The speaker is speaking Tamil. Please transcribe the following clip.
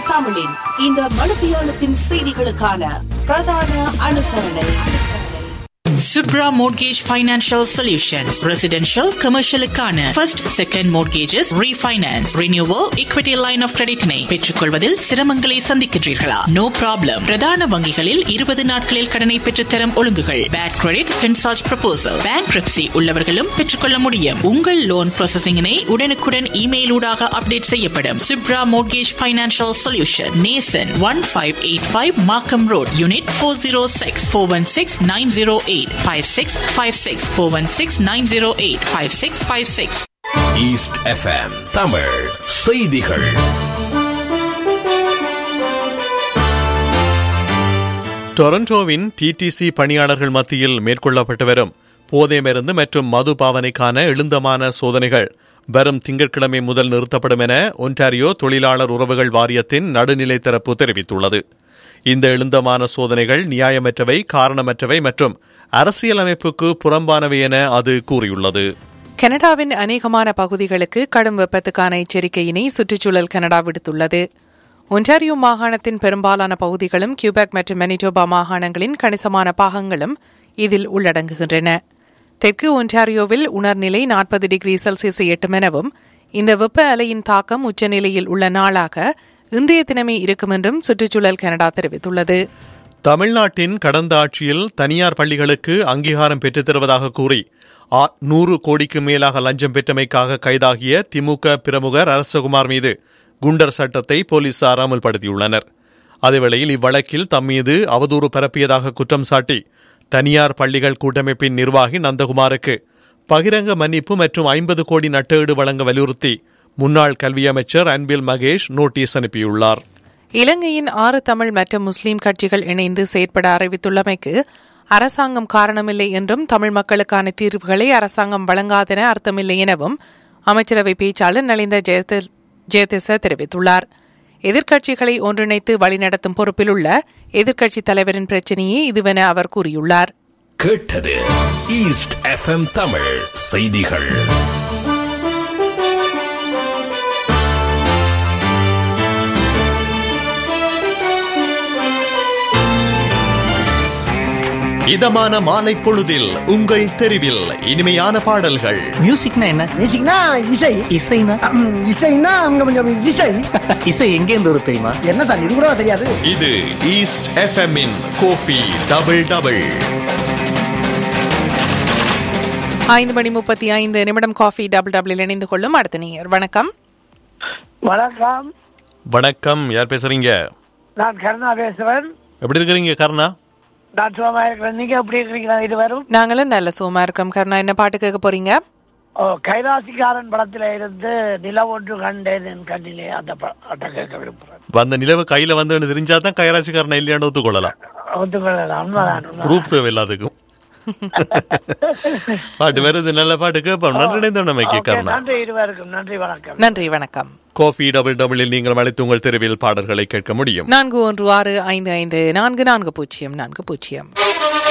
தமிழின் இந்த மணித்தியாலத்தின் செய்திகளுக்கான பிரதான அனுசரணை Subra Mortgage Financial Solutions. Residential, commercial க்கான first, second mortgages, refinance, renewal, equity line of credit னை பெற்றுக்கொள்வதில் சிரமங்களை சந்திக்கின்றீர்களா நோ ப்ராப்ளம் பிரதான வங்கிகளில் இருபது நாட்களில் கடனை பெற்றுத்தரும் ஒழுங்குகள் bad credit consult proposal bank உள்ளவர்களும் பெற்றுக்கொள்ள முடியும் உங்கள் லோன் ப்ராசஸிங்கினை உடனுக்குடன் இமெயில் ஊடாக அப்டேட் செய்யப்படும் சுப்ரா மோர்கேஜ் ஃபைனான்சியல் சொல்யூஷன் நேசன் one five eight five Markham road unit four zero six four one six nine zero eight five six five six four one six nine zero eight five six five six east FM Tamil செய்திகள் டொரண்டோவின் டிடிசி பணியாளர்கள் மத்தியில் மேற்கொள்ளப்பட்டு வரும் போதை மருந்து மற்றும் மது பாவனைக்கான எழுந்தமான சோதனைகள் வரும் திங்கட்கிழமை முதல் நிறுத்தப்படும் என ஒன்டாரியோ தொழிலாளர் உறவுகள் வாரியத்தின் நடுநிலை தரப்பு தெரிவித்துள்ளது இந்த எழுந்தமான சோதனைகள் நியாயமற்றவை காரணமற்றவை மற்றும் அரசியலமைப்புக்கு புறம்பானவை என அது கூறியுள்ளது கனடாவின் அநேகமான பகுதிகளுக்கு கடும் வெப்பத்துக்கான எச்சரிக்கையினை சுற்றுச்சூழல் கனடா விடுத்துள்ளது ஒன்டாரியோ மாகாணத்தின் பெரும்பாலான பகுதிகளும் கியூபெக் மற்றும் மெனிடோபா மாகாணங்களின் கணிசமான பாகங்களும் இதில் உள்ளடங்குகின்றன தெற்கு ஒன்டாரியோவில் உணர்நிலை நாற்பது டிகிரி செல்சியஸை எட்டும் எனவும் இந்த வெப்ப அலையின் தாக்கம் உச்சநிலையில் உள்ள நாளாக இன்றைய தினமே இருக்கும் என்றும் சுற்றுச்சூழல் கனடா தெரிவித்துள்ளது தமிழ்நாட்டின் கடந்த ஆட்சியில் தனியார் பள்ளிகளுக்கு அங்கீகாரம் பெற்றுத் தருவதாக கூறி ஆ- நூறு கோடிக்கு மேலாக லஞ்சம் பெற்றமைக்காக கைதாகிய திமுக பிரமுகர் அரசகுமார் மீது குண்டர் சட்டத்தை போலீசார் அமல்படுத்தியுள்ளனர் அதேவேளையில் இவ்வழக்கில் தம் மீது அவதூறு பரப்பியதாக குற்றம் சாட்டி தனியார் பள்ளிகள் கூட்டமைப்பின் நிர்வாகி நந்தகுமாருக்கு பகிரங்க மன்னிப்பு மற்றும் ஐம்பது கோடி நட்டஈடு வழங்க வலியுறுத்தி முன்னாள் கல்வி அமைச்சர் அன்பில் மகேஷ் நோட்டீஸ் அனுப்பியுள்ளார் இலங்கையின் ஆறு தமிழ் மற்றும் முஸ்லிம் கட்சிகள் இணைந்து செயற்பட அறிவித்துள்ளமைக்கு அரசாங்கம் காரணமில்லை என்றும் தமிழ் மக்களுக்கான தீர்வுகளை அரசாங்கம் வழங்காதென அர்த்தமில்லை எனவும் அமைச்சரவை பேச்சாளர் நலிந்த ஜெயதி- ஜெயதிச தெரிவித்துள்ளார் எதிர்க்கட்சிகளை ஒன்றிணைத்து வழிநடத்தும் பொறுப்பில் உள்ள எதிர்க்கட்சித் தலைவரின் பிரச்சினையே இதுவென அவர் கூறியுள்ளார் கேட்டது ஈஸ்ட் எஃப்எம் தமிழ் செய்திகள் இதமான மாலை பொழுதில் உங்கள் தெருவில் இனிமையான பாடல்கள் மியூசிக்னா என்ன மியூசிக்னா இசை இசைனா அம், இசைன்னா அங்க கொஞ்சம் இசை இசை எங்க இருந்து வரும் தெரியுமா என்ன சார் இது கூட தெரியாது இது ஈஸ்ட் எஃப்எம் இன் கோபி டபுள் டபுள் ஐந்து மணி முப்பத்தி ஐந்து நிமிடம் காஃபி டபுள் டபுள் இணைந்து கொள்ளும் அடுத்த நேயர் வணக்கம் வணக்கம் வணக்கம் யார் பேசுறீங்க நான் கருணா பேசுறேன் எப்படி இருக்கிறீங்க கருணா நான் சுகமா இருக்கிறேன் நீங்க எப்படி இருக்கிறீங்களா இது வரும் நாங்களும் நல்ல சோமா இருக்கோம் கருணா என்ன பாட்டு கேட்க போறீங்க ஓ கைலாசிக்காரன் படத்துல இருந்து நில ஒன்று கண்டேன் என் கண்ணிலே அந்த பாட்டை கேட்க விரும்புறேன் வந்த நிலவு கையில வந்து தெரிஞ்சாதான் கைராசிக்காரன் இல்லையான்னு ஒத்துக்கொள்ளலாம் ஒத்துக்கொள்ளலாம் உண்மைதான் உண்மைதான். ப்ரூஃப் தேவை எல்லாத்துக்கும் பாட்டு வருது நல்ல பாட்டு கேட்போம் நன்றி நமக்கு ஓகே, கருணா நன்றி இருவருக்கும் நன்றி வணக்கம் நன்றி வணக்கம் கோபி டபுள் டபுளில் நீங்கள் அழைத்து உங்கள் தெருவில் பாடல்களை கேட்க முடியும் நான்கு ஒன்று ஆறு ஐந்து ஐந்து நான்கு நான்கு பூஜ்ஜியம் நான்கு பூஜ்ஜியம்